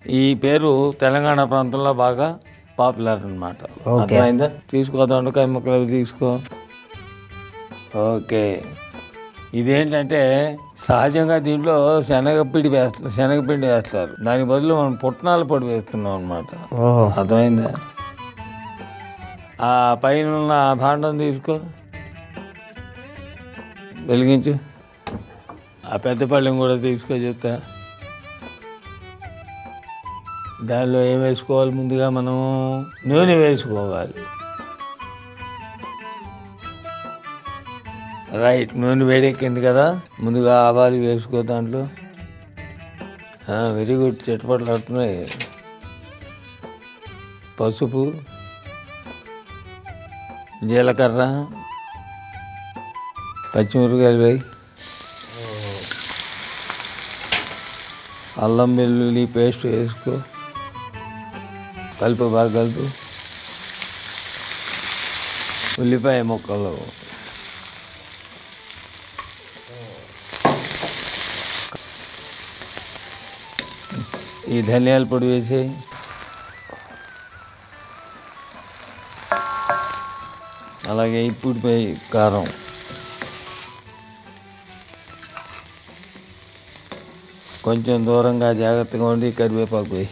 ఈ పేరు తెలంగాణ ప్రాంతంలో బాగా పాపులర్ అనమాట అర్థమైందా తీసుకో దొండకాయ ముక్కలు అవి తీసుకో ఓకే ఇదేంటంటే సహజంగా దీంట్లో శనగపిండి వేస్తారు శనగపిండి వేస్తారు దాని బదులు మనం పుట్నాల పొడి వేస్తున్నాం అనమాట ఓహో అర్థమైందా ఆ పైన ఉన్న ఆ భాండం తీసుకో వెలిగించు ఆ పెద్ద పళ్ళెం కూడా తీసుకో చెప్తా దానిలో ఏం వేసుకోవాలి ముందుగా మనం నూనె వేసుకోవాలి రైట్ నూనె వేడెక్కింది కదా ముందుగా ఆవాలు వేసుకో దాంట్లో వెరీ గుడ్ చెట్టుపట్లు ఆడుతున్నాయి పసుపు జీలకర్ర పచ్చిమిరపకాయలు వేయి అల్లం వెల్లుల్లి పేస్ట్ వేసుకో కలుపు బాగా కలుపు ఉల్లిపాయ ముక్కలు ఈ ధనియాల పొడి వేసేయి అలాగే ఇప్పుడు కారం కొంచెం దూరంగా జాగ్రత్తగా ఉండి కరివేపాకు వేయి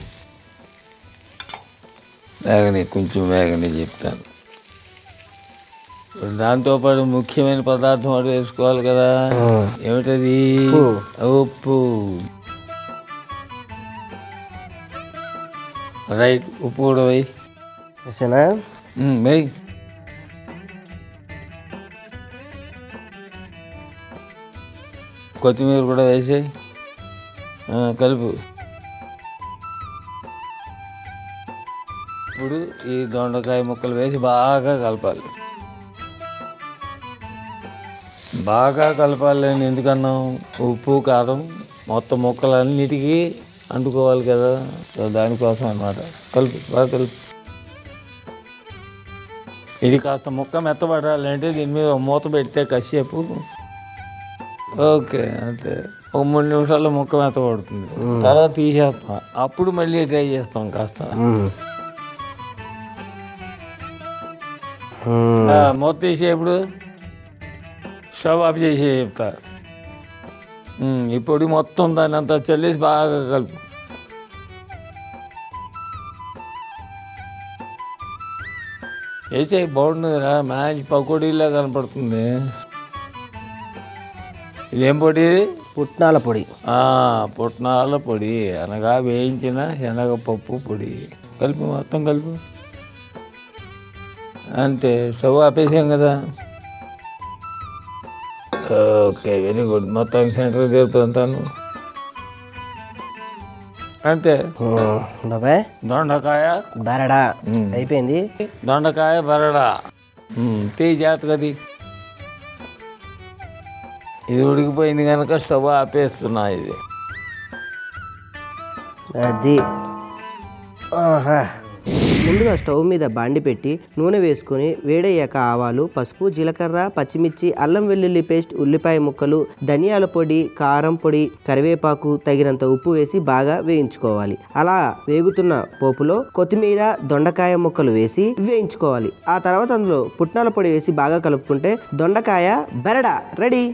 వేగని కొంచెం వేగని చెప్తాను దాంతోపాటు ముఖ్యమైన పదార్థం ఒకటి వేసుకోవాలి కదా ఏమిటది ఉప్పు రైట్ ఉప్పు కూడా వేయి వేసేనా ఉమ్, వేయి కొత్తిమీర కూడా వేసేయి ఆ, కలుపు ఇప్పుడు ఈ దొండకాయ ముక్కలు వేసి బాగా కలపాలి బాగా కలపాలి అని ఎందుకన్నాం ఉప్పు కారం మొత్తం ముక్కలన్నిటికీ అంటుకోవాలి కదా సో దానికోసం అన్నమాట కలుపు బాగా కలుపు ఇది కాస్త ముక్క మెత్తబడాలి అంటే దీని మీద ఒక మూత పెడితే కసేపు ఓకే అంతే ఒక మూడు నిమిషాల్లో ముక్క మెత్తబడుతుంది తర్వాత తీసేస్తాం అప్పుడు మళ్ళీ ట్రై చేస్తాం కాస్త మ్మ్. మ్మ్. ఆ, మూత తీసేప్పుడు స్టవ్ ఆఫ్ చేసి చెప్తా ఉమ్, ఈ పొడి మొత్తం దాన్ని అంతా చల్లేసి బాగా కలుపు వేసే బాగుంటుందిరా మంచి పకోడీలా కనపడుతుంది ఇదేం పొడి ఇది? పుట్నాల పొడి ఆ, పుట్నాల పొడి అనగా వేయించిన శనగపప్పు పొడి కలిపి మొత్తం కలిపి అంతే స్టవ్ ఆపేసాం కదా ఓకే వెరీ గుడ్ మొత్తం సెంటర్ తీరుతుంటాను అంతే మ్మ్. బాబాయ్ దొండకాయ బరడా మ్మ్. అయిపోయింది దొండకాయ బరడా ఉమ్, తీ జాతకది ఇది ఉడికిపోయింది కనుక స్టవ్ ఆపేస్తున్నా ఇది అది ఆహా. ముందుగా స్టవ్ మీద బాండి పెట్టి నూనె వేసుకొని వేడయ్యాక ఆవాలు పసుపు జీలకర్ర పచ్చిమిర్చి అల్లం వెల్లుల్లి పేస్ట్ ఉల్లిపాయ ముక్కలు ధనియాల పొడి కారం పొడి కరివేపాకు తగినంత ఉప్పు వేసి బాగా వేయించుకోవాలి అలా వేగుతున్న పోపులో కొత్తిమీర దొండకాయ ముక్కలు వేసి వేయించుకోవాలి ఆ తర్వాత అందులో పుట్నాల పొడి వేసి బాగా కలుపుకుంటే దొండకాయ బెరడా రెడీ